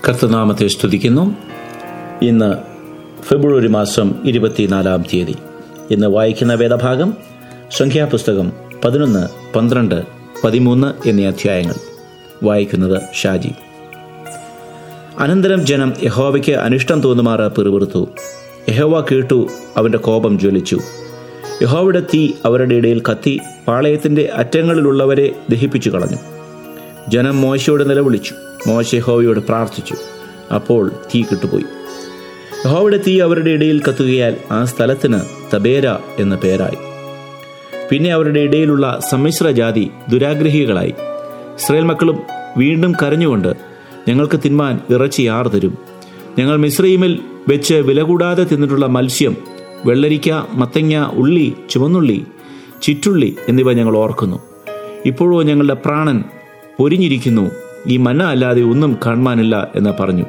കർത്തനാമത്തെ സ്തുതിക്കുന്നു ഇന്ന് ഫെബ്രുവരി മാസം ഇരുപത്തിനാലാം തീയതി ഇന്ന് വായിക്കുന്ന വേദഭാഗം സംഖ്യാപുസ്തകം പതിനൊന്ന് പന്ത്രണ്ട് പതിമൂന്ന് എന്നീ അധ്യായങ്ങൾ വായിക്കുന്നത് ഷാജി അനന്തരം ജനം യഹോവയ്ക്ക് അനിഷ്ടം തോന്നുമാറ് പിറുപിറുത്തു യഹോവ കേട്ടു അവൻ്റെ കോപം ജ്വലിച്ചു യഹോവയുടെ തീ അവരുടെ ഇടയിൽ കത്തി പാളയത്തിൻ്റെ അറ്റങ്ങളിലുള്ളവരെ ദഹിപ്പിച്ചു കളഞ്ഞു ജനം മോശയോട് നിലവിളിച്ചു മോശ യഹോവയോട് പ്രാർത്ഥിച്ചു അപ്പോൾ തീ കിട്ടുപോയി യഹോവയുടെ തീ അവരുടെ ഇടയിൽ കത്തുകയാൽ ആ സ്ഥലത്തിന് തബേര എന്ന പേരായി പിന്നെ അവരുടെ ഇടയിലുള്ള സമ്മിശ്ര ജാതി ദുരാഗ്രഹികളായി ഇസ്രയേൽ മക്കളും വീണ്ടും കരഞ്ഞുകൊണ്ട് ഞങ്ങൾക്ക് തിന്മാൻ ഇറച്ചി ആർ തരും ഞങ്ങൾ മിശ്രീമിൽ വെച്ച് വില കൂടാതെ തിന്നിട്ടുള്ള മത്സ്യം വെള്ളരിക്ക മത്തങ്ങ ഉള്ളി ചുവന്നുള്ളി ചിറ്റുള്ളി എന്നിവ ഞങ്ങൾ ഓർക്കുന്നു ഇപ്പോഴോ ഞങ്ങളുടെ പ്രാണൻ പൊരിഞ്ഞിരിക്കുന്നു ഈ മന്ന അല്ലാതെ ഒന്നും കാണുവാനില്ല എന്ന് പറഞ്ഞു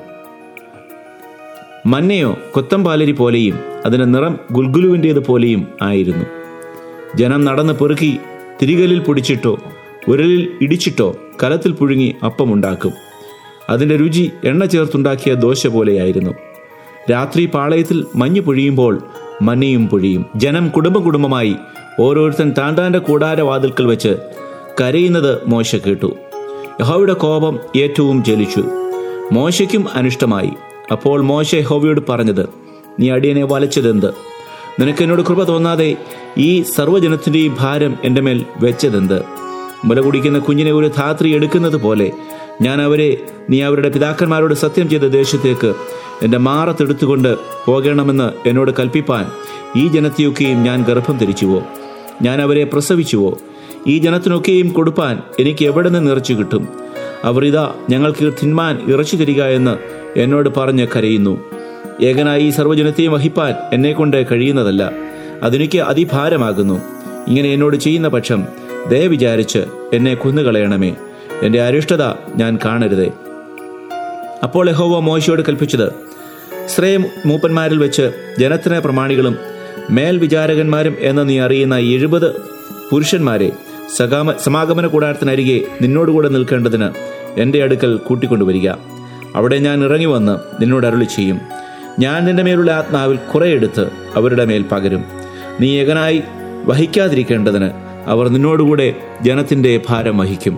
മന്നയോ കൊത്തമ്പാലരി പോലെയും അതിന്റെ നിറം ഗുൽഗുലുവിൻ്റേത് പോലെയും ആയിരുന്നു ജനം നടന്ന് പെറുക്കി തിരികലിൽ പൊടിച്ചിട്ടോ ഉരലിൽ ഇടിച്ചിട്ടോ കലത്തിൽ പുഴുങ്ങി അപ്പമുണ്ടാക്കും അതിന്റെ രുചി എണ്ണ ചേർത്തുണ്ടാക്കിയ ദോശ പോലെയായിരുന്നു രാത്രി പാളയത്തിൽ മഞ്ഞ് പൊഴിയുമ്പോൾ മഞ്ഞയും പൊഴിയും ജനം കുടുംബ കുടുംബമായി ഓരോരുത്തൻ താണ്ടാന്റെ കൂടാര വാതിൽക്കൽ വെച്ച് കരയുന്നത് മോശ കേട്ടു യഹോവയുടെ കോപം ഏറ്റവും ജലിച്ചു മോശയ്ക്കും അനിഷ്ടമായി അപ്പോൾ മോശ യഹോവയോട് പറഞ്ഞത് നീ അടിയനെ വലച്ചതെന്ത് നിനക്ക് എന്നോട് കൃപ തോന്നാതെ ഈ സർവ്വജനത്തിൻ്റെയും ഭാരം എൻ്റെ മേൽ വെച്ചതെന്ത് മുല കുടിക്കുന്ന കുഞ്ഞിനെ ഒരു ധാത്രി എടുക്കുന്നത് പോലെ ഞാൻ അവരെ നീ അവരുടെ പിതാക്കന്മാരോട് സത്യം ചെയ്ത ദേശത്തേക്ക് എൻ്റെ മാറത്തെടുത്തുകൊണ്ട് പോകണമെന്ന് എന്നോട് കൽപ്പിപ്പാൻ ഈ ജനത്തെയൊക്കെയും ഞാൻ ഗർഭം ധരിച്ചുവോ ഞാൻ അവരെ പ്രസവിച്ചുവോ ഈ ജനത്തിനൊക്കെയും കൊടുപ്പാൻ എനിക്ക് എവിടെ നിന്ന് ഇറച്ചി കിട്ടും അവർ ഇതാ ഞങ്ങൾക്ക് തിന്മാൻ ഇറച്ചി തരിക എന്ന് എന്നോട് പറഞ്ഞ് കരയുന്നു ഏകനായി ഈ സർവ്വജനത്തെയും വഹിപ്പാൻ എന്നെക്കൊണ്ട് കഴിയുന്നതല്ല അതെനിക്ക് അതിഭാരമാകുന്നു ഇങ്ങനെ എന്നോട് ചെയ്യുന്ന പക്ഷം ദയ വിചാരിച്ച് എന്നെ കൊന്നുകളയണമേ എൻ്റെ അരിഷ്ടത ഞാൻ കാണരുതേ അപ്പോൾ യഹോവ മോശയോട് കൽപ്പിച്ചത് ശ്രേയ മൂപ്പന്മാരിൽ വെച്ച് ജനത്തിന് പ്രമാണികളും മേൽവിചാരകന്മാരും എന്ന് നീ അറിയുന്ന എഴുപത് പുരുഷന്മാരെ സകാമ സമാഗമന കൂടാരത്തിനരികെ നിന്നോടുകൂടെ നിൽക്കേണ്ടതിന് എൻ്റെ അടുക്കൽ കൂട്ടിക്കൊണ്ടുവരിക അവിടെ ഞാൻ ഇറങ്ങി വന്ന് നിന്നോട് അരുളി ചെയ്യും ഞാൻ നിന്റെ മേലുള്ള ആത്മാവിൽ കുറെ എടുത്ത് അവരുടെ മേൽ പകരും നീ ഏകനായി വഹിക്കാതിരിക്കേണ്ടതിന് അവർ നിന്നോടുകൂടെ ജനത്തിൻ്റെ ഭാരം വഹിക്കും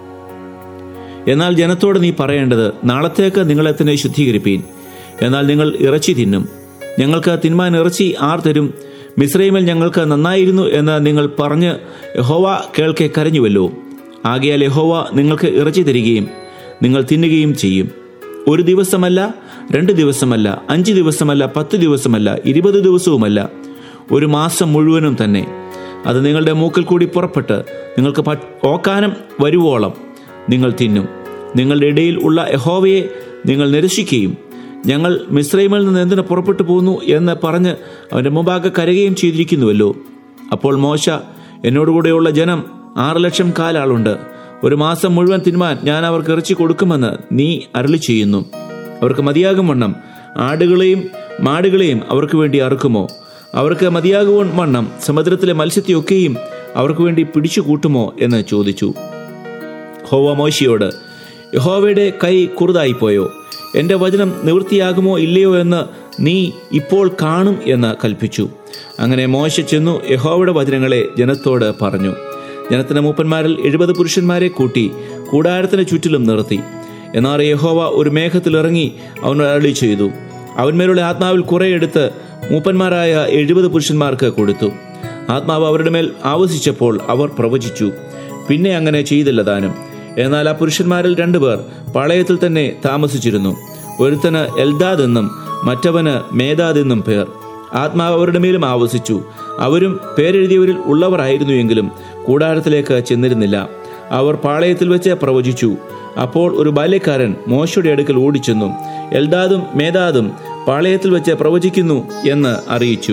എന്നാൽ ജനത്തോട് നീ പറയേണ്ടത് നാളത്തേക്ക് നിങ്ങളെ തന്നെ ശുദ്ധീകരിപ്പീൻ എന്നാൽ നിങ്ങൾ ഇറച്ചി തിന്നും ഞങ്ങൾക്ക് തിന്മാൻ ഇറച്ചി ആർ തരും മിശ്രൈമിൽ ഞങ്ങൾക്ക് നന്നായിരുന്നു എന്ന് നിങ്ങൾ പറഞ്ഞ് യഹോവ കേൾക്കെ കരഞ്ഞുവല്ലോ ആകയാൽ യഹോവ നിങ്ങൾക്ക് ഇറച്ചി തരികയും നിങ്ങൾ തിന്നുകയും ചെയ്യും ഒരു ദിവസമല്ല രണ്ട് ദിവസമല്ല അഞ്ച് ദിവസമല്ല പത്ത് ദിവസമല്ല ഇരുപത് ദിവസവുമല്ല ഒരു മാസം മുഴുവനും തന്നെ അത് നിങ്ങളുടെ മൂക്കിൽ കൂടി പുറപ്പെട്ട് നിങ്ങൾക്ക് ഓക്കാനം വരുവോളം നിങ്ങൾ തിന്നും നിങ്ങളുടെ ഇടയിൽ ഉള്ള യഹോവയെ നിങ്ങൾ നിരസിക്കുകയും ഞങ്ങൾ മിശ്രൈമിൽ നിന്ന് എന്തിനു പുറപ്പെട്ടു പോന്നു എന്ന് പറഞ്ഞ് അവൻ്റെ മുമ്പാകെ കരയുകയും ചെയ്തിരിക്കുന്നുവല്ലോ അപ്പോൾ മോശ എന്നോടുകൂടെയുള്ള ജനം ആറ് ലക്ഷം കാലാളുണ്ട് ഒരു മാസം മുഴുവൻ തിന്മാൻ ഞാൻ അവർക്ക് ഇറച്ചി കൊടുക്കുമെന്ന് നീ അരളി ചെയ്യുന്നു അവർക്ക് മതിയാകും വണ്ണം ആടുകളെയും മാടുകളെയും അവർക്ക് വേണ്ടി അറുക്കുമോ അവർക്ക് മതിയാകുവൺ വണ്ണം സമുദ്രത്തിലെ മത്സ്യത്തെയൊക്കെയും അവർക്ക് വേണ്ടി പിടിച്ചു കൂട്ടുമോ എന്ന് ചോദിച്ചു ഹോവ മോശിയോട് യഹോവയുടെ കൈ കുറുതായിപ്പോയോ എൻ്റെ വചനം നിവൃത്തിയാകുമോ ഇല്ലയോ എന്ന് നീ ഇപ്പോൾ കാണും എന്ന് കൽപ്പിച്ചു അങ്ങനെ മോശ ചെന്നു യഹോവയുടെ വചനങ്ങളെ ജനത്തോട് പറഞ്ഞു ജനത്തിന്റെ മൂപ്പന്മാരിൽ എഴുപത് പുരുഷന്മാരെ കൂട്ടി കൂടാരത്തിന് ചുറ്റിലും നിർത്തി എന്നാൽ യഹോവ ഒരു മേഘത്തിൽ ഇറങ്ങി അവനോട് അരളി ചെയ്തു അവന്മേലുള്ള ആത്മാവിൽ കുറെ എടുത്ത് മൂപ്പന്മാരായ എഴുപത് പുരുഷന്മാർക്ക് കൊടുത്തു ആത്മാവ് അവരുടെ മേൽ ആവസിച്ചപ്പോൾ അവർ പ്രവചിച്ചു പിന്നെ അങ്ങനെ ചെയ്തില്ല താനും എന്നാൽ ആ പുരുഷന്മാരിൽ രണ്ടുപേർ പാളയത്തിൽ തന്നെ താമസിച്ചിരുന്നു ഒരുത്തന് എൽദാദ് എന്നും മറ്റവന് മേധാദ് എന്നും പേർ ആത്മാവ് അവരുടെ മേലും ആവസിച്ചു അവരും പേരെഴുതിയവരിൽ ഉള്ളവരായിരുന്നു എങ്കിലും കൂടാരത്തിലേക്ക് ചെന്നിരുന്നില്ല അവർ പാളയത്തിൽ വെച്ച് പ്രവചിച്ചു അപ്പോൾ ഒരു ബാല്യക്കാരൻ മോശയുടെ അടുക്കൽ ഓടിച്ചെന്നു എൽദാദും മേധാദും പാളയത്തിൽ വെച്ച് പ്രവചിക്കുന്നു എന്ന് അറിയിച്ചു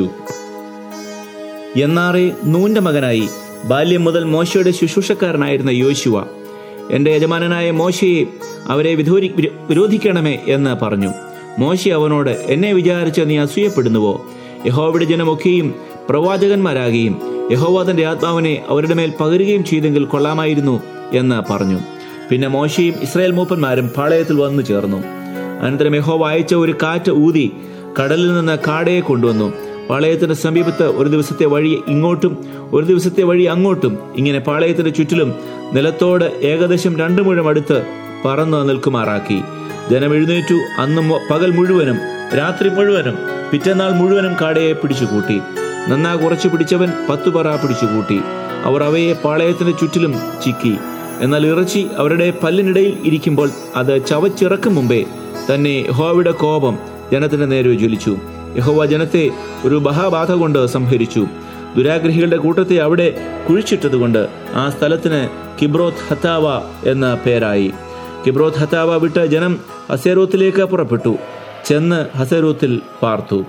എന്നാറെ നൂന്റെ മകനായി ബാല്യം മുതൽ മോശയുടെ ശുശ്രൂഷക്കാരനായിരുന്ന യോശുവ എൻ്റെ യജമാനനായ മോശയെ അവരെ വിധോരി വിരോധിക്കണമേ എന്ന് പറഞ്ഞു മോശ അവനോട് എന്നെ വിചാരിച്ച് നീ അസൂയപ്പെടുന്നുവോ യഹോവയുടെ ജനമൊക്കെയും പ്രവാചകന്മാരാകുകയും യഹോവ തന്റെ ആത്മാവിനെ അവരുടെ മേൽ പകരുകയും ചെയ്തെങ്കിൽ കൊള്ളാമായിരുന്നു എന്ന് പറഞ്ഞു പിന്നെ മോശയും ഇസ്രായേൽ മൂപ്പന്മാരും പാളയത്തിൽ വന്നു ചേർന്നു അനന്തരം യഹോവ അയച്ച ഒരു കാറ്റ് ഊതി കടലിൽ നിന്ന് കാടയെ കൊണ്ടുവന്നു പാളയത്തിന്റെ സമീപത്ത് ഒരു ദിവസത്തെ വഴി ഇങ്ങോട്ടും ഒരു ദിവസത്തെ വഴി അങ്ങോട്ടും ഇങ്ങനെ പാളയത്തിന്റെ ചുറ്റിലും നിലത്തോട് ഏകദേശം രണ്ടു മുഴം അടുത്ത് പറന്നു നിൽക്കുമാറാക്കി ജനം എഴുന്നേറ്റു അന്ന് മൊ- പകൽ മുഴുവനും രാത്രി മുഴുവനും പിറ്റന്നാൾ മുഴുവനും കാടയെ പിടിച്ചുകൂട്ടി നന്നാ കുറച്ചു പിടിച്ചവൻ പത്തു പറ പിടിച്ചുകൂട്ടി അവർ അവയെ പാളയത്തിന്റെ ചുറ്റിലും ചിക്കി എന്നാൽ ഇറച്ചി അവരുടെ പല്ലിനിടയിൽ ഇരിക്കുമ്പോൾ അത് ചവച്ചിറക്കും മുമ്പേ തന്നെ യഹോവയുടെ കോപം ജനത്തിന്റെ നേരെ ജ്വലിച്ചു യഹോവ ജനത്തെ ഒരു മഹാബാധ കൊണ്ട് സംഹരിച്ചു ദുരാഗ്രഹികളുടെ കൂട്ടത്തെ അവിടെ കുഴിച്ചിട്ടതുകൊണ്ട് ആ സ്ഥലത്തിന് കിബ്രോത്ത് ഹത്താവ എന്ന പേരായി കിബ്രോത്ത് ഹത്താവ വിട്ട് ജനം ഹസേരോത്തിലേക്ക് പുറപ്പെട്ടു ചെന്ന് ഹസേരോത്തിൽ പാർത്തു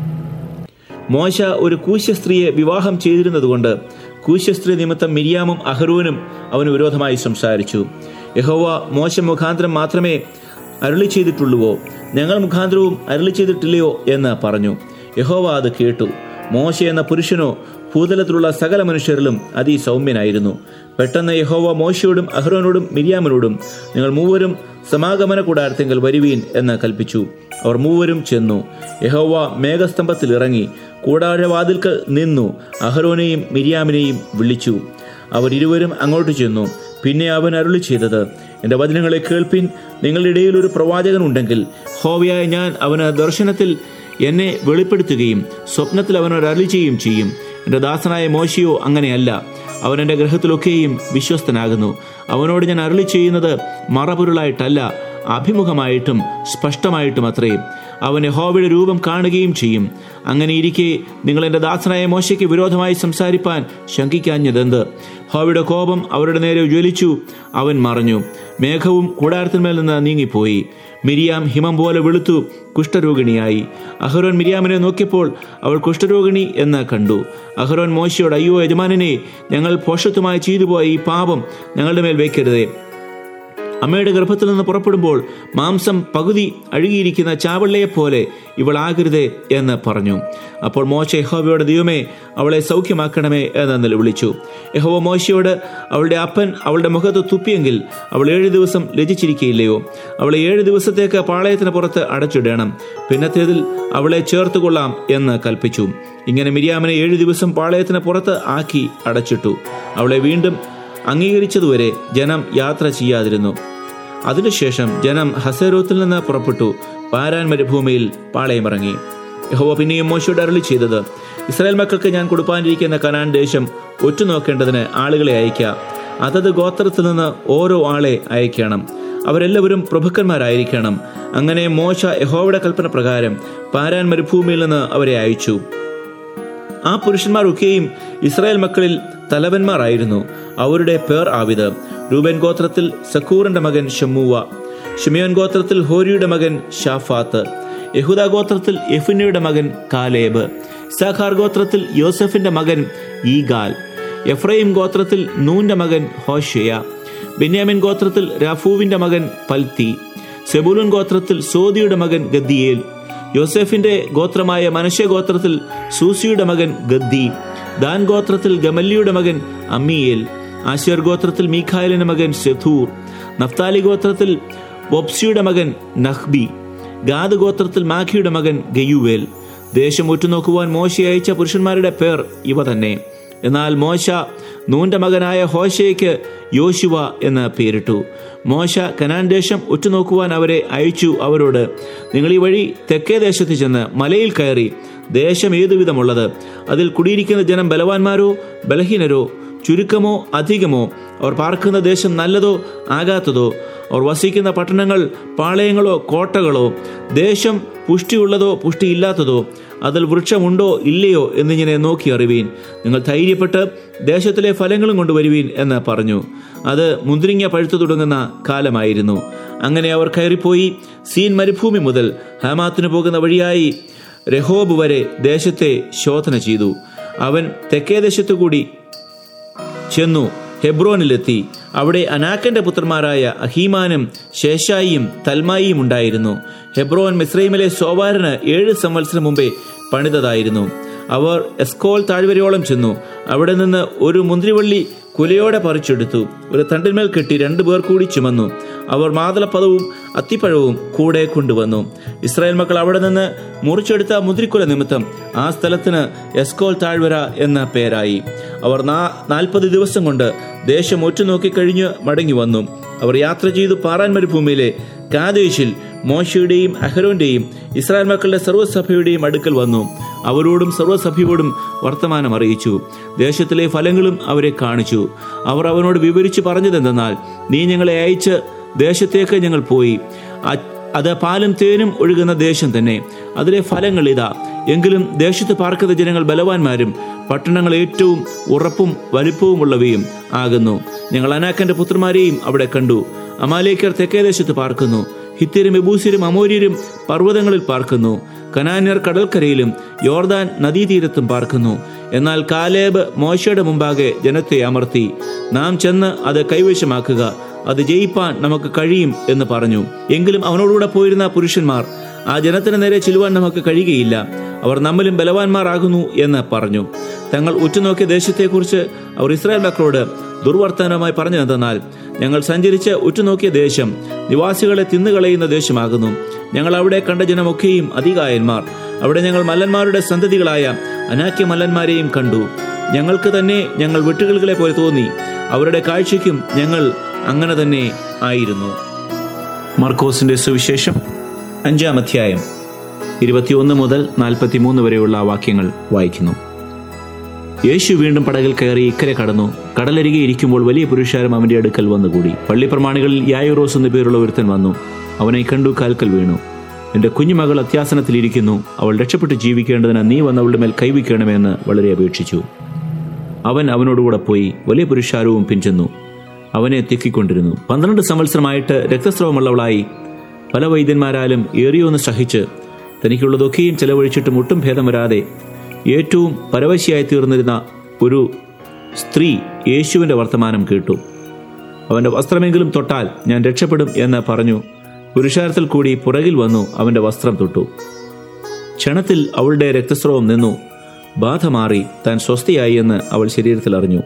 മോശ ഒരു കൂശ്യസ്ത്രീയെ വിവാഹം ചെയ്തിരുന്നതുകൊണ്ട് കൂശ്യസ്ത്രീ നിമിത്തം മിരിയാമും അഹ്റൂനും അവന് വിരോധമായി സംസാരിച്ചു യഹോവ മോശ മുഖാന്തരം മാത്രമേ അരുളി ചെയ്തിട്ടുള്ളുവോ ഞങ്ങൾ മുഖാന്തരവും അരുളി ചെയ്തിട്ടില്ലയോ എന്ന് പറഞ്ഞു യഹോവ അത് കേട്ടു മോശ എന്ന പുരുഷനോ ഭൂതലത്തിലുള്ള സകല മനുഷ്യരിലും അതിസൗമ്യനായിരുന്നു പെട്ടെന്ന് യഹോവ മോശയോടും അഹ്റോനോടും മിരിയാമിനോടും നിങ്ങൾ മൂവരും സമാഗമന കൂടാരത്തെങ്കിൽ വരുവീൻ എന്ന് കൽപ്പിച്ചു അവർ മൂവരും ചെന്നു യഹോവ മേഘസ്തംഭത്തിൽ ഇറങ്ങി കൂടാരവാതിൽക്കൽ നിന്നു അഹ്റോനെയും മിരിയാമിനെയും വിളിച്ചു അവർ ഇരുവരും അങ്ങോട്ട് ചെന്നു പിന്നെ അവൻ അരുളി ചെയ്തത് എൻ്റെ വചനങ്ങളെ കേൾപ്പിൻ നിങ്ങളുടെ ഇടയിൽ ഒരു പ്രവാചകൻ ഉണ്ടെങ്കിൽ ഹോവയായ ഞാൻ അവന് ദർശനത്തിൽ എന്നെ വെളിപ്പെടുത്തുകയും സ്വപ്നത്തിൽ അവനോട് അരുളി ചെയ്യുകയും ചെയ്യും എൻ്റെ ദാസനായ മോശയോ അങ്ങനെയല്ല അവൻ എൻ്റെ ഗ്രഹത്തിലൊക്കെയും വിശ്വസ്തനാകുന്നു അവനോട് ഞാൻ അരുളി ചെയ്യുന്നത് മറപൊരുളായിട്ടല്ല അഭിമുഖമായിട്ടും സ്പഷ്ടമായിട്ടും അത്രേ അവൻ യഹോവയുടെ രൂപം കാണുകയും ചെയ്യും അങ്ങനെ ഇരിക്കെ നിങ്ങൾ എൻ്റെ ദാസനായ മോശയ്ക്ക് വിരോധമായി സംസാരിപ്പാൻ ശങ്കിക്കാഞ്ഞതെന്ത് ഹോവയുടെ കോപം അവരുടെ നേരെ ജ്വലിച്ചു അവൻ മറഞ്ഞു മേഘവും കൂടാരത്തിന്മേൽ നിന്ന് നീങ്ങിപ്പോയി മിരിയാം ഹിമം പോലെ വെളുത്തു കുഷ്ഠരോഗിണിയായി അഹ്റോൻ മിരിയാമിനെ നോക്കിയപ്പോൾ അവൾ കുഷ്ഠരോഗിണി എന്ന് കണ്ടു അഹ്റോൻ മോശയോട് അയ്യോ യജമാനനെ ഞങ്ങൾ പോഷത്വമായി ചെയ്തുപോയ ഈ പാപം ഞങ്ങളുടെ മേൽ വയ്ക്കരുതേ അമ്മയുടെ ഗർഭത്തിൽ നിന്ന് പുറപ്പെടുമ്പോൾ മാംസം പകുതി അഴുകിയിരിക്കുന്ന ചാവള്ളയെ പോലെ ഇവളാകരുതേ എന്ന് പറഞ്ഞു അപ്പോൾ മോശ യഹോവയുടെ ദൈവമേ അവളെ സൗഖ്യമാക്കണമേ എന്ന് നിലവിളിച്ചു യഹോവ മോശയോട് അവളുടെ അപ്പൻ അവളുടെ മുഖത്ത് തുപ്പിയെങ്കിൽ അവൾ ഏഴ് ദിവസം ലജിച്ചിരിക്കയില്ലയോ അവളെ ഏഴ് ദിവസത്തേക്ക് പാളയത്തിന് പുറത്ത് അടച്ചിടണം പിന്നത്തേതിൽ അവളെ ചേർത്തുകൊള്ളാം എന്ന് കൽപ്പിച്ചു ഇങ്ങനെ മിരിയാമിനെ ഏഴ് ദിവസം പാളയത്തിന് പുറത്ത് ആക്കി അടച്ചിട്ടു അവളെ വീണ്ടും അംഗീകരിച്ചതുവരെ ജനം യാത്ര ചെയ്യാതിരുന്നു അതിനുശേഷം ജനം ഹസേരോത്തിൽ നിന്ന് പുറപ്പെട്ടു പാരാൻ മരുഭൂമിയിൽ പാളയമിറങ്ങി യഹോവ പിന്നെയും മോശയോട് അരളി ചെയ്തത് ഇസ്രായേൽ മക്കൾക്ക് ഞാൻ കൊടുപ്പാനിരിക്കുന്ന കനാൻ ദേശം ഒറ്റുനോക്കേണ്ടതിന് ആളുകളെ അയക്കുക അതത് ഗോത്രത്തിൽ നിന്ന് ഓരോ ആളെ അയക്കണം അവരെല്ലാവരും പ്രഭുക്കന്മാരായിരിക്കണം അങ്ങനെ മോശ യഹോവയുടെ കൽപ്പന പ്രകാരം പാരാൻ മരുഭൂമിയിൽ നിന്ന് അവരെ അയച്ചു ആ പുരുഷന്മാരൊക്കെയും ഇസ്രായേൽ മക്കളിൽ തലവന്മാരായിരുന്നു അവരുടെ പേർ ആവിത് രൂപൻ ഗോത്രത്തിൽ സക്കൂറിന്റെ മകൻ ഷമ്മൂവ ഷിമിയോൻ ഗോത്രത്തിൽ ഹോരിയുടെ മകൻ ഷാഫാത്ത് യഹൂദ ഗോത്രത്തിൽ യഫുനയുടെ മകൻ കാലേബ് സാഖാർ ഗോത്രത്തിൽ യോസഫിന്റെ മകൻ ഈഗാൽ എഫ്രൈം ഗോത്രത്തിൽ നൂന്റെ മകൻ ഹോഷയ ബെന്യാമിൻ ഗോത്രത്തിൽ രാഫൂവിന്റെ മകൻ പൽത്തി സെബുലുൻ ഗോത്രത്തിൽ സോദിയുടെ മകൻ ഗദ്ദിയേൽ യോസെഫിന്റെ ഗോത്രമായ മനശ്ശെ ഗോത്രത്തിൽ സൂസിയുടെ മകൻ ഗദ്ദി ദാൻ ഗോത്രത്തിൽ ഗമല്ലിയുടെ മകൻ അമ്മിയേൽ ആശേർ ഗോത്രത്തിൽ മീഖായലിന്റെ മകൻ സെഥൂർ നഫ്താലി ഗോത്രത്തിൽ വൊപ്സിയുടെ മകൻ നഹ്ബി ഗാദ് ഗോത്രത്തിൽ മാഖിയുടെ മകൻ ഗയുവേൽ ദേശം ഉറ്റുനോക്കുവാൻ മോശ അയച്ച പുരുഷന്മാരുടെ പേർ ഇവ തന്നെ എന്നാൽ മോശ നൂന്റെ മകനായ ഹോശയ്ക്ക് യോശുവ എന്ന് പേരിട്ടു മോശ കനാൻ ദേശം ഉറ്റുനോക്കുവാൻ അവരെ അയച്ചു അവരോട് നിങ്ങൾ ഈ വഴി തെക്കേ ദേശത്ത് ചെന്ന് മലയിൽ കയറി ദേശം ഏതുവിധമുള്ളത് അതിൽ കുടിയിരിക്കുന്ന ജനം ബലവാന്മാരോ ബലഹീനരോ ചുരുക്കമോ അധികമോ അവർ പാർക്കുന്ന ദേശം നല്ലതോ ആകാത്തതോ അവർ വസിക്കുന്ന പട്ടണങ്ങൾ പാളയങ്ങളോ കോട്ടകളോ ദേശം പുഷ്ടിയുള്ളതോ പുഷ്ടിയില്ലാത്തതോ അതിൽ വൃക്ഷമുണ്ടോ ഇല്ലയോ എന്നിങ്ങനെ നോക്കി അറിവീൻ നിങ്ങൾ ധൈര്യപ്പെട്ട് ദേശത്തിലെ ഫലങ്ങളും കൊണ്ടുവരുവീൻ എന്ന് പറഞ്ഞു അത് മുന്തിരിങ്ങ പഴുത്തു തുടങ്ങുന്ന കാലമായിരുന്നു അങ്ങനെ അവർ കയറിപ്പോയി സീൻ മരുഭൂമി മുതൽ ഹമാത്തിന് പോകുന്ന വഴിയായി രഹോബ് വരെ ദേശത്തെ ശോധന ചെയ്തു അവൻ തെക്കേ ദേശത്തു കൂടി ചെന്നു ഹെബ്രോനിലെത്തി അവിടെ അനാക്കന്റെ പുത്രന്മാരായ അഹീമാനും ശേഷായിയും തൽമായിയും ഉണ്ടായിരുന്നു ഹെബ്രോൻ മിസ്രൈമിലെ സോവാറിന് ഏഴ് സംവത്സരം മുമ്പേ പണിതതായിരുന്നു അവർ എസ്കോൾ താഴ്വരയോളം ചെന്നു അവിടെ നിന്ന് ഒരു മുന്തിരിവള്ളി കുലയോടെ പറിച്ചെടുത്തു ഒരു തണ്ടിന്മേൽ കെട്ടി രണ്ടു പേർ കൂടി ചുമന്നു അവർ മാതളപ്പദവും അത്തിപ്പഴവും കൂടെ കൊണ്ടുവന്നു ഇസ്രായേൽ മക്കൾ അവിടെ നിന്ന് മുറിച്ചെടുത്ത മുദ്രിക്കുല നിമിത്തം ആ സ്ഥലത്തിന് എസ്കോൽ താഴ്വര എന്ന പേരായി അവർ നാ നാൽപ്പത് ദിവസം കൊണ്ട് ദേശം ഒറ്റുനോക്കി കഴിഞ്ഞ് മടങ്ങി വന്നു അവർ യാത്ര ചെയ്തു പാറാൻ മരുഭൂമിയിലെ കാദേശിൽ മോശയുടെയും അഹരോന്റെയും ഇസ്രായേൽ മക്കളുടെ സർവ്വസഭയുടെയും അടുക്കൽ വന്നു അവരോടും സർവ്വസഭയോടും വർത്തമാനം അറിയിച്ചു ദേശത്തിലെ ഫലങ്ങളും അവരെ കാണിച്ചു അവർ അവനോട് വിവരിച്ചു പറഞ്ഞതെന്തെന്നാൽ നീ ഞങ്ങളെ അയച്ച് ദേശത്തേക്ക് ഞങ്ങൾ പോയി അ- അത് പാലും തേനും ഒഴുകുന്ന ദേശം തന്നെ അതിലെ ഫലങ്ങൾ ഇതാ എങ്കിലും ദേശത്ത് പാർക്കുന്ന ജനങ്ങൾ ബലവാന്മാരും പട്ടണങ്ങൾ ഏറ്റവും ഉറപ്പും വലിപ്പവുമുള്ളവയും ആകുന്നു ഞങ്ങൾ അനാക്കന്റെ പുത്രന്മാരെയും അവിടെ കണ്ടു അമാലേക്കർ തെക്കേ ദേശത്ത് പാർക്കുന്നു ഹിത്യരും എബൂസിരും അമോര്യരും പർവ്വതങ്ങളിൽ പാർക്കുന്നു കനാന്യർ കടൽക്കരയിലും യോർദാൻ നദീതീരത്തും പാർക്കുന്നു എന്നാൽ കാലേബ് മോശയുടെ മുമ്പാകെ ജനത്തെ അമർത്തി നാം ചെന്ന് അത് കൈവശമാക്കുക അത് ജയിപ്പാൻ നമുക്ക് കഴിയും എന്ന് പറഞ്ഞു എങ്കിലും അവനോടുകൂടെ പോയിരുന്ന പുരുഷന്മാർ ആ ജനത്തിന് നേരെ ചെല്ലുവാൻ നമുക്ക് കഴിയുകയില്ല അവർ നമ്മിലും ബലവാന്മാരാകുന്നു എന്ന് പറഞ്ഞു തങ്ങൾ ഉറ്റുനോക്കിയ ദേശത്തെക്കുറിച്ച് അവർ ഇസ്രായേൽ മക്കളോട് ദുർവർത്തനമായി പറഞ്ഞതെന്നാൽ ഞങ്ങൾ സഞ്ചരിച്ച് ഉറ്റുനോക്കിയ ദേശം നിവാസികളെ തിന്നുകളയുന്ന ദേശമാകുന്നു ഞങ്ങൾ അവിടെ കണ്ട ജനമൊക്കെയും അധികായന്മാർ അവിടെ ഞങ്ങൾ മല്ലന്മാരുടെ സന്തതികളായ അനാക്യ മല്ലന്മാരെയും കണ്ടു ഞങ്ങൾക്ക് തന്നെ ഞങ്ങൾ വെട്ടുകിളികളെ പോലെ തോന്നി അവരുടെ കാഴ്ചയ്ക്കും ഞങ്ങൾ അങ്ങനെ തന്നെ ആയിരുന്നു മർക്കോസിന്റെ സുവിശേഷം അഞ്ചാം അധ്യായം ഇരുപത്തിയൊന്ന് മുതൽ നാൽപ്പത്തിമൂന്ന് വരെയുള്ള വാക്യങ്ങൾ വായിക്കുന്നു യേശു വീണ്ടും പടകിൽ കയറി ഇക്കരെ കടന്നു കടലരികെ ഇരിക്കുമ്പോൾ വലിയ പുരുഷാരം അവന്റെ അടുക്കൽ വന്നുകൂടി പള്ളിപ്രമാണികളിൽ യായുറോസ് എന്നു പേരുള്ള ഒരുത്തൻ വന്നു അവനെ കണ്ടു കാൽക്കൽ വീണു എന്റെ കുഞ്ഞുമകൾ അത്യാസനത്തിലിരിക്കുന്നു അവൾ രക്ഷപ്പെട്ട് ജീവിക്കേണ്ടതിന് നീ വന്ന് അവളുടെ മേൽ കൈവയ്ക്കണമെന്ന് വളരെ അപേക്ഷിച്ചു അവൻ അവനോടുകൂടെ പോയി വലിയ പുരുഷാരവും പിഞ്ചെന്നു അവനെ തിക്കിക്കൊണ്ടിരുന്നു പന്ത്രണ്ട് സംവത്സരമായിട്ട് രക്തസ്രവമുള്ളവളായി പല വൈദ്യന്മാരാലും ഏറിയൊന്ന് സഹിച്ച് തനിക്കുള്ളതൊക്കെയും ചെലവഴിച്ചിട്ടും ഒട്ടും ഭേദം വരാതെ ഏറ്റവും പരവശിയായി തീർന്നിരുന്ന ഒരു സ്ത്രീ യേശുവിൻ്റെ വർത്തമാനം കേട്ടു അവൻ്റെ വസ്ത്രമെങ്കിലും തൊട്ടാൽ ഞാൻ രക്ഷപ്പെടും എന്ന് പറഞ്ഞു പുരുഷാരത്തിൽ കൂടി പുറകിൽ വന്നു അവൻ്റെ വസ്ത്രം തൊട്ടു ക്ഷണത്തിൽ അവളുടെ രക്തസ്രവം നിന്നു ബാധ മാറി താൻ സ്വസ്ഥയായി എന്ന് അവൾ ശരീരത്തിൽ അറിഞ്ഞു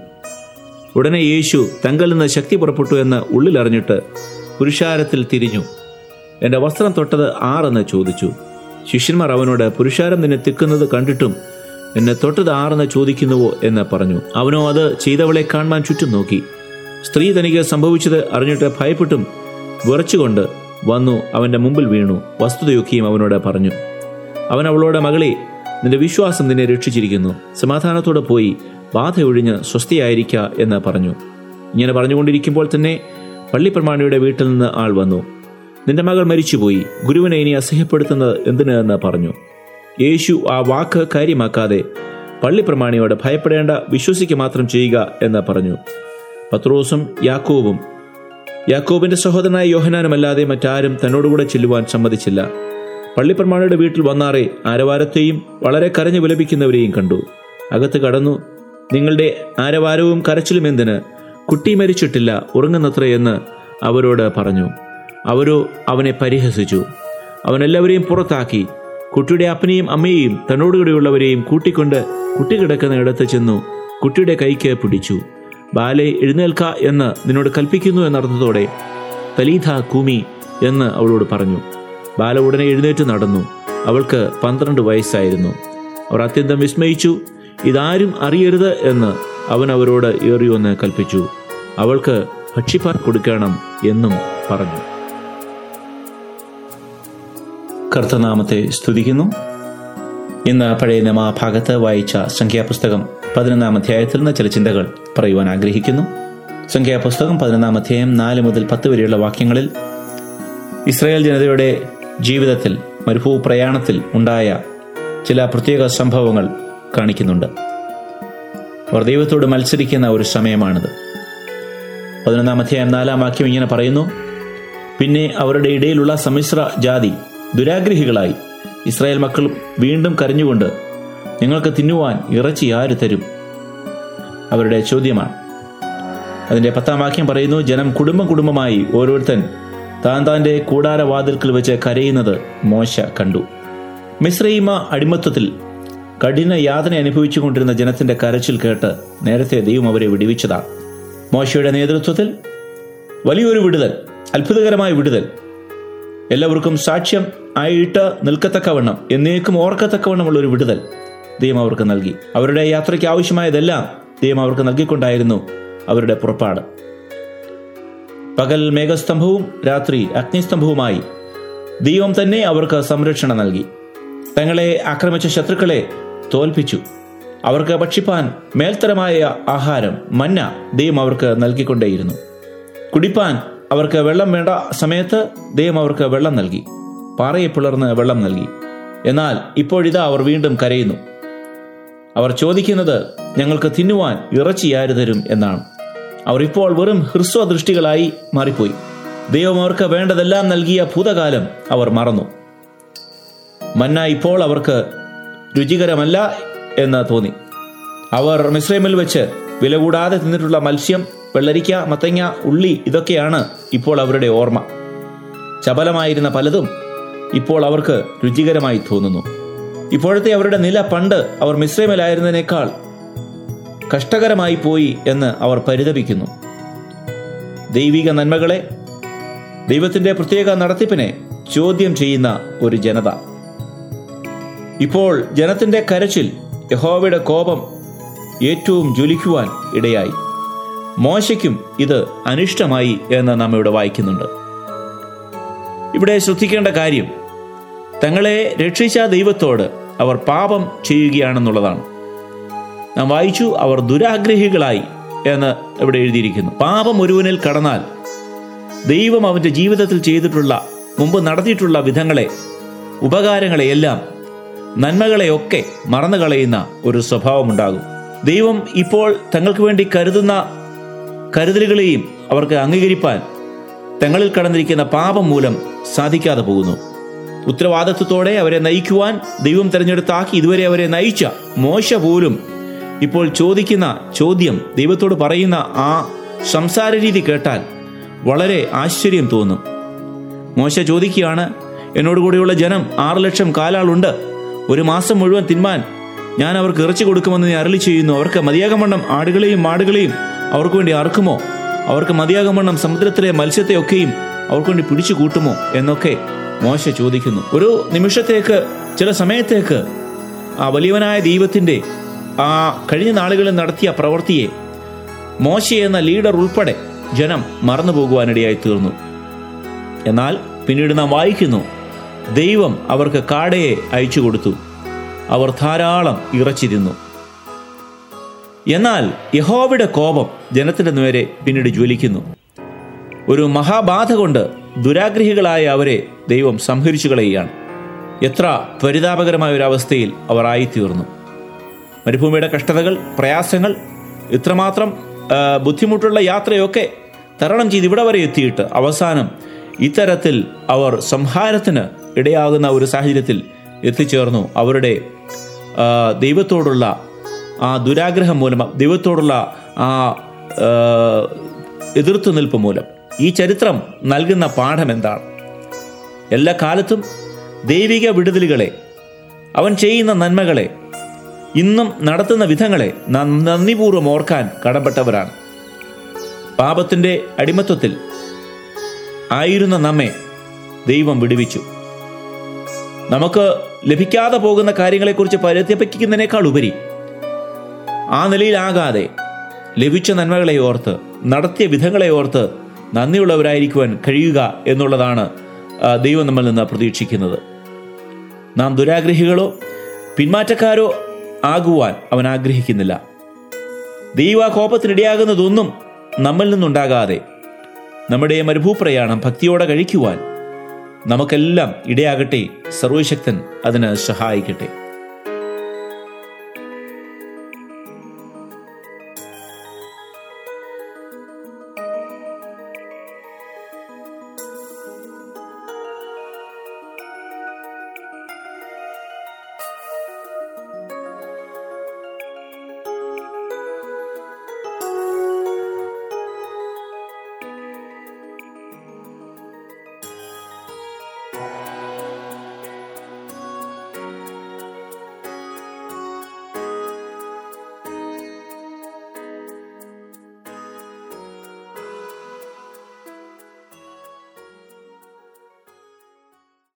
ഉടനെ യേശു തങ്കൽ നിന്ന് ശക്തി പുറപ്പെട്ടു എന്ന് ഉള്ളിലറിഞ്ഞിട്ട് പുരുഷാരത്തിൽ തിരിഞ്ഞു എൻ്റെ വസ്ത്രം തൊട്ടത് ആറെന്ന് ചോദിച്ചു ശിഷ്യന്മാർ അവനോട് പുരുഷാരം നിന്നെ തിക്കുന്നത് കണ്ടിട്ടും എന്നെ തൊട്ടത് ആറെന്ന് ചോദിക്കുന്നുവോ എന്ന് പറഞ്ഞു അവനോ അത് ചെയ്തവളെ കാണുവാൻ ചുറ്റും നോക്കി സ്ത്രീ തനിക്ക് സംഭവിച്ചത് അറിഞ്ഞിട്ട് ഭയപ്പെട്ടും വിറച്ചുകൊണ്ട് വന്നു അവൻ്റെ മുമ്പിൽ വീണു വസ്തുതയൊക്കെയും അവനോട് പറഞ്ഞു അവൻ അവളോട് മകളെ നിന്റെ വിശ്വാസം നിന്നെ രക്ഷിച്ചിരിക്കുന്നു സമാധാനത്തോടെ പോയി ബാധ ഒഴിഞ്ഞ് സ്വസ്ഥയായിരിക്ക എന്ന് പറഞ്ഞു ഇങ്ങനെ പറഞ്ഞുകൊണ്ടിരിക്കുമ്പോൾ തന്നെ പള്ളിപ്രമാണിയുടെ വീട്ടിൽ നിന്ന് ആൾ വന്നു നിന്റെ മകൾ മരിച്ചുപോയി ഗുരുവിനെ ഇനി അസഹ്യപ്പെടുത്തുന്നത് എന്തിന് എന്ന് പറഞ്ഞു യേശു ആ വാക്ക് കാര്യമാക്കാതെ പള്ളിപ്രമാണിയോട് ഭയപ്പെടേണ്ട വിശ്വസിക്കുക മാത്രം ചെയ്യുക എന്ന് പറഞ്ഞു പത്രോസും യാക്കോബും യാക്കോബിന്റെ സഹോദരനായ യോഹനാനുമല്ലാതെ മറ്റാരും തന്നോടുകൂടെ ചെല്ലുവാൻ സമ്മതിച്ചില്ല പള്ളിപ്രമാണിയുടെ വീട്ടിൽ വന്നാറെ ആരവാരത്തെയും വളരെ കരഞ്ഞു വിലപിക്കുന്നവരെയും കണ്ടു അകത്ത് കടന്നു നിങ്ങളുടെ ആരവാരവും കരച്ചിലും എന്തിന് കുട്ടി മരിച്ചിട്ടില്ല ഉറങ്ങുന്നത്രേ എന്ന് അവരോട് പറഞ്ഞു അവരോ അവനെ പരിഹസിച്ചു അവൻ എല്ലാവരെയും പുറത്താക്കി കുട്ടിയുടെ അപ്പനെയും അമ്മയെയും തന്നോടുകൂടെയുള്ളവരെയും കൂട്ടിക്കൊണ്ട് കുട്ടി കിടക്കുന്ന ഇടത്ത് ചെന്നു കുട്ടിയുടെ കൈക്ക് പിടിച്ചു ബാലെ എഴുന്നേൽക്ക എന്ന് നിന്നോട് കൽപ്പിക്കുന്നു എന്നർത്ഥത്തോടെ തലീഥ കൂമി എന്ന് അവളോട് പറഞ്ഞു ബാല ഉടനെ എഴുന്നേറ്റ് നടന്നു അവൾക്ക് പന്ത്രണ്ട് വയസ്സായിരുന്നു അവർ അത്യന്തം വിസ്മയിച്ചു ഇതാരും അറിയരുത് എന്ന് അവൻ അവരോട് ഏറിയൊന്ന് കൽപ്പിച്ചു അവൾക്ക് ഭക്ഷിപ്പാൻ കൊടുക്കണം എന്നും പറഞ്ഞു കർത്തനാമത്തെ സ്തുതിക്കുന്നു ഇന്ന് പഴയ നമാഭാഗത്ത് വായിച്ച സംഖ്യാപുസ്തകം പതിനൊന്നാം അധ്യായത്തിൽ നിന്ന് ചില ചിന്തകൾ പറയുവാൻ ആഗ്രഹിക്കുന്നു സംഖ്യാപുസ്തകം പതിനൊന്നാം അധ്യായം നാല് മുതൽ പത്ത് വരെയുള്ള വാക്യങ്ങളിൽ ഇസ്രായേൽ ജനതയുടെ ജീവിതത്തിൽ മരുഭൂ പ്രയാണത്തിൽ ഉണ്ടായ ചില പ്രത്യേക സംഭവങ്ങൾ കാണിക്കുന്നുണ്ട് അവർ ദൈവത്തോട് മത്സരിക്കുന്ന ഒരു സമയമാണിത് പതിനൊന്നാം അധ്യായം നാലാം വാക്യം ഇങ്ങനെ പറയുന്നു പിന്നെ അവരുടെ ഇടയിലുള്ള സമ്മിശ്ര ജാതി ദുരാഗ്രഹികളായി ഇസ്രായേൽ മക്കൾ വീണ്ടും കരഞ്ഞുകൊണ്ട് ഞങ്ങൾക്ക് തിന്നുവാൻ ഇറച്ചി ആര് തരും അവരുടെ ചോദ്യമാണ് അതിന്റെ പത്താം വാക്യം പറയുന്നു ജനം കുടുംബം കുടുംബമായി ഓരോരുത്തൻ താൻ താൻ്റെ കൂടാരവാതിൽക്കൽ വെച്ച് കരയുന്നത് മോശ കണ്ടു മിശ്രൈമ അടിമത്വത്തിൽ കഠിന യാതന അനുഭവിച്ചുകൊണ്ടിരുന്ന ജനത്തിന്റെ കരച്ചിൽ കേട്ട് നേരത്തെ ദൈവം അവരെ വിടുവിച്ചതാണ് മോശയുടെ നേതൃത്വത്തിൽ വലിയൊരു വിടുതൽ അത്ഭുതകരമായ വിടുതൽ എല്ലാവർക്കും സാക്ഷ്യം ആയിട്ട് നിൽക്കത്തക്കവണ്ണം എന്നേക്കും ഓർക്കത്തക്കവണ്ണമുള്ള ഒരു വിടുതൽ ദൈവം അവർക്ക് നൽകി അവരുടെ യാത്രയ്ക്ക് ആവശ്യമായതെല്ലാം ദൈവം അവർക്ക് നൽകിക്കൊണ്ടായിരുന്നു അവരുടെ പുറപ്പാട് പകൽ മേഘസ്തംഭവും രാത്രി അഗ്നിസ്തംഭവുമായി ദൈവം തന്നെ അവർക്ക് സംരക്ഷണം നൽകി തങ്ങളെ ആക്രമിച്ച ശത്രുക്കളെ തോൽപ്പിച്ചു അവർക്ക് ഭക്ഷിപ്പാൻ മേൽത്തരമായ ആഹാരം മന്ന ദൈവം അവർക്ക് നൽകിക്കൊണ്ടേയിരുന്നു കുടിപ്പാൻ അവർക്ക് വെള്ളം വേണ്ട സമയത്ത് ദൈവം അവർക്ക് വെള്ളം നൽകി പാറയെ പിളർന്ന് വെള്ളം നൽകി എന്നാൽ ഇപ്പോഴിതാ അവർ വീണ്ടും കരയുന്നു അവർ ചോദിക്കുന്നത് ഞങ്ങൾക്ക് തിന്നുവാൻ ഇറച്ചി ആര് തരും എന്നാണ് അവർ ഇപ്പോൾ വെറും ഹ്രസ്വദൃഷ്ടികളായി മാറിപ്പോയി ദൈവം അവർക്ക് വേണ്ടതെല്ലാം നൽകിയ ഭൂതകാലം അവർ മറന്നു മന്ന ഇപ്പോൾ അവർക്ക് രുചികരമല്ല എന്ന് തോന്നി അവർ മിശ്രമിൽ വെച്ച് വില കൂടാതെ തിന്നിട്ടുള്ള മത്സ്യം വെള്ളരിക്ക മത്തങ്ങ ഉള്ളി ഇതൊക്കെയാണ് ഇപ്പോൾ അവരുടെ ഓർമ്മ ചപലമായിരുന്ന പലതും ഇപ്പോൾ അവർക്ക് രുചികരമായി തോന്നുന്നു ഇപ്പോഴത്തെ അവരുടെ നില പണ്ട് അവർ മിശ്രമിലായിരുന്നതിനേക്കാൾ കഷ്ടകരമായി പോയി എന്ന് അവർ പരിതപിക്കുന്നു ദൈവിക നന്മകളെ ദൈവത്തിന്റെ പ്രത്യേക നടത്തിപ്പിനെ ചോദ്യം ചെയ്യുന്ന ഒരു ജനത ഇപ്പോൾ ജനത്തിന്റെ കരച്ചിൽ യഹോവയുടെ കോപം ഏറ്റവും ജ്വലിക്കുവാൻ ഇടയായി മോശയ്ക്കും ഇത് അനിഷ്ടമായി എന്ന് നാം ഇവിടെ വായിക്കുന്നുണ്ട് ഇവിടെ ശ്രദ്ധിക്കേണ്ട കാര്യം തങ്ങളെ രക്ഷിച്ച ദൈവത്തോട് അവർ പാപം ചെയ്യുകയാണെന്നുള്ളതാണ് നാം വായിച്ചു അവർ ദുരാഗ്രഹികളായി എന്ന് ഇവിടെ എഴുതിയിരിക്കുന്നു പാപം ഒരുവനിൽ കടന്നാൽ ദൈവം അവന്റെ ജീവിതത്തിൽ ചെയ്തിട്ടുള്ള മുമ്പ് നടത്തിയിട്ടുള്ള വിധങ്ങളെ ഉപകാരങ്ങളെയെല്ലാം നന്മകളെയൊക്കെ മറന്നു കളയുന്ന ഒരു സ്വഭാവമുണ്ടാകും ദൈവം ഇപ്പോൾ തങ്ങൾക്ക് വേണ്ടി കരുതുന്ന കരുതലുകളെയും അവർക്ക് അംഗീകരിപ്പാൻ തങ്ങളിൽ കടന്നിരിക്കുന്ന പാപം മൂലം സാധിക്കാതെ പോകുന്നു ഉത്തരവാദിത്വത്തോടെ അവരെ നയിക്കുവാൻ ദൈവം തിരഞ്ഞെടുത്താക്കി ഇതുവരെ അവരെ നയിച്ച മോശ പോലും ഇപ്പോൾ ചോദിക്കുന്ന ചോദ്യം ദൈവത്തോട് പറയുന്ന ആ സംസാര രീതി കേട്ടാൽ വളരെ ആശ്ചര്യം തോന്നും മോശ ചോദിക്കുകയാണ് എന്നോട് കൂടെയുള്ള ജനം ആറ് ലക്ഷം കാലാളുണ്ട് ഒരു മാസം മുഴുവൻ തിന്മാൻ ഞാൻ അവർക്ക് ഇറച്ചി കൊടുക്കുമെന്ന് നീ അരളി ചെയ്യുന്നു അവർക്ക് മതിയാകമണ്ണം ആടുകളെയും മാടുകളെയും അവർക്ക് വേണ്ടി അറുക്കുമോ അവർക്ക് മതിയാകമണ്ണം സമുദ്രത്തിലെ മത്സ്യത്തെയൊക്കെയും അവർക്ക് വേണ്ടി പിടിച്ചു കൂട്ടുമോ എന്നൊക്കെ മോശ ചോദിക്കുന്നു ഒരു നിമിഷത്തേക്ക് ചില സമയത്തേക്ക് ആ വലിയവനായ ദൈവത്തിൻ്റെ ആ കഴിഞ്ഞ നാളുകളിൽ നടത്തിയ പ്രവൃത്തിയെ മോശ എന്ന ലീഡർ ഉൾപ്പെടെ ജനം മറന്നു പോകുവാനിടയായി തീർന്നു എന്നാൽ പിന്നീട് നാം വായിക്കുന്നു ദൈവം അവർക്ക് കാടയെ അയച്ചു കൊടുത്തു അവർ ധാരാളം ഇറച്ചി തിന്നു എന്നാൽ യഹോവയുടെ കോപം ജനത്തിന്റെ നേരെ പിന്നീട് ജ്വലിക്കുന്നു ഒരു മഹാബാധ കൊണ്ട് ദുരാഗ്രഹികളായ അവരെ ദൈവം സംഹരിച്ചു കളയുകയാണ് എത്ര പരിതാപകരമായ ഒരു അവസ്ഥയിൽ അവർ ആയിത്തീർന്നു മരുഭൂമിയുടെ കഷ്ടതകൾ പ്രയാസങ്ങൾ ഇത്രമാത്രം ആ, ബുദ്ധിമുട്ടുള്ള യാത്രയൊക്കെ തരണം ചെയ്ത് ഇവിടെ വരെ എത്തിയിട്ട് അവസാനം ഇത്തരത്തിൽ അവർ സംഹാരത്തിന് ഇടയാകുന്ന ഒരു സാഹചര്യത്തിൽ എത്തിച്ചേർന്നു അവരുടെ ആ, ദൈവത്തോടുള്ള ആ ദുരാഗ്രഹം മൂലം ദൈവത്തോടുള്ള ആ ആ, എതിർത്തു നിൽപ്പ് മൂലം ഈ ചരിത്രം നൽകുന്ന പാഠം എന്താണ് എല്ലാ കാലത്തും ദൈവിക വിടുതലുകളെ അവൻ ചെയ്യുന്ന നന്മകളെ ഇന്നും നടത്തുന്ന വിധങ്ങളെ നാം നന്ദിപൂർവ്വം ഓർക്കാൻ കടപ്പെട്ടവരാണ് പാപത്തിൻ്റെ അടിമത്വത്തിൽ ആയിരുന്ന നമ്മെ ദൈവം വിടുവിച്ചു നമുക്ക് ലഭിക്കാതെ പോകുന്ന കാര്യങ്ങളെക്കുറിച്ച് പരിത്യപിക്കുന്നതിനേക്കാൾ ഉപരി ആ നിലയിലാകാതെ ലഭിച്ച നന്മകളെ ഓർത്ത് നടത്തിയ വിധങ്ങളെ ഓർത്ത് നന്ദിയുള്ളവരായിരിക്കുവാൻ കഴിയുക എന്നുള്ളതാണ് ആ, ദൈവം നമ്മിൽ നിന്ന് പ്രതീക്ഷിക്കുന്നത് നാം ദുരാഗ്രഹികളോ പിന്മാറ്റക്കാരോ ആകുവാൻ അവൻ ആഗ്രഹിക്കുന്നില്ല ദൈവകോപത്തിനിടയാകുന്നതൊന്നും നമ്മിൽ നിന്നുണ്ടാകാതെ നമ്മുടെ മരുഭൂപ്രയാണം ഭക്തിയോടെ കഴിക്കുവാൻ നമുക്കെല്ലാം ഇടയാകട്ടെ സർവശക്തൻ അതിന് സഹായിക്കട്ടെ